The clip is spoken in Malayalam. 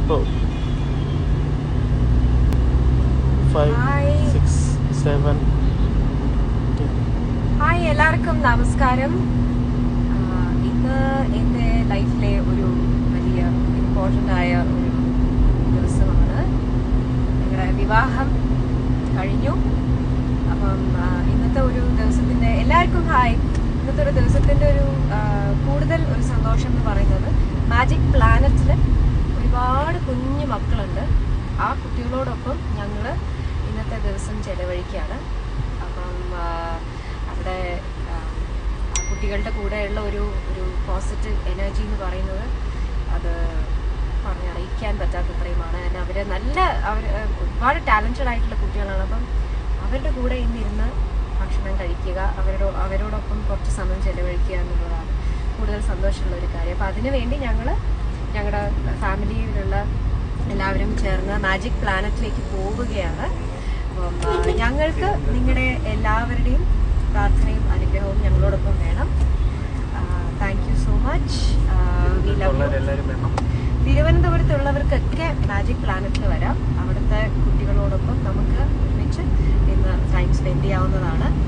ഇപ്പോൾ five Hi. Six seven hi എല്ലാവർക്കും നമസ്കാരം ആ, ഇന്ന് എൻ്റെ ലൈഫിലെ ഒരു വലിയ ഇമ്പോർട്ടൻ്റ് ആയ ഒരു ദിവസമാണ് ഞങ്ങളുടെ വിവാഹം കഴിഞ്ഞു അപ്പം ആ, ഇന്നത്തെ ഒരു ദിവസത്തിൻ്റെ എല്ലാവർക്കും ഹായ് ഇന്നത്തെ ഒരു ദിവസത്തിൻ്റെ ഒരു ആ, കൂടുതൽ ഒരു സന്തോഷം എന്ന് പറയുന്നത് മാജിക് പ്ലാനറ്റിൽ ഒരുപാട് കുഞ്ഞു മക്കളുണ്ട് ആ കുട്ടികളോടൊപ്പം ഞങ്ങൾ ഇന്നത്തെ ദിവസം ചെലവഴിക്കുകയാണ് അപ്പം ആ, അവിടെ ആ, ആ കുട്ടികളുടെ കൂടെയുള്ള ഒരു ഒരു പോസിറ്റീവ് എനർജി എന്ന് പറയുന്നത് അത് പറഞ്ഞറിയിക്കാൻ പറ്റാത്തത്രയുമാണ് കാരണം അവർ നല്ല അവർ ഒരുപാട് ടാലൻറ്റഡ് ആയിട്ടുള്ള കുട്ടികളാണ് അപ്പം അവരുടെ കൂടെ ഇന്നിരുന്ന് ഭക്ഷണം കഴിക്കുക അവരുടെ അവരോടൊപ്പം കുറച്ച് സമയം ചെലവഴിക്കുക എന്നുള്ളതാണ് കൂടുതൽ സന്തോഷമുള്ള ഒരു കാര്യം അപ്പം അതിനു വേണ്ടി ഞങ്ങൾ ഞങ്ങളുടെ ഫാമിലിയിലുള്ള എല്ലാവരും ചേർന്ന് മാജിക് പ്ലാനറ്റിലേക്ക് പോവുകയാണ് അപ്പം ആ, ഞങ്ങൾക്ക് നിങ്ങളുടെ എല്ലാവരുടെയും പ്രാർത്ഥനയും അനുഗ്രഹവും ഞങ്ങളോടൊപ്പം വേണം thank you so much we love you എല്ലാവരും വേണം തിരുവനന്തപുരത്തുള്ളവർക്കൊക്കെ മാജിക് പ്ലാനറ്റിൽ വരാം അവിടുത്തെ കുട്ടികളോടൊപ്പം നമുക്ക് ഒരുമിച്ച് ഇന്ന് ടൈം സ്പെൻഡ് ചെയ്യാവുന്നതാണ്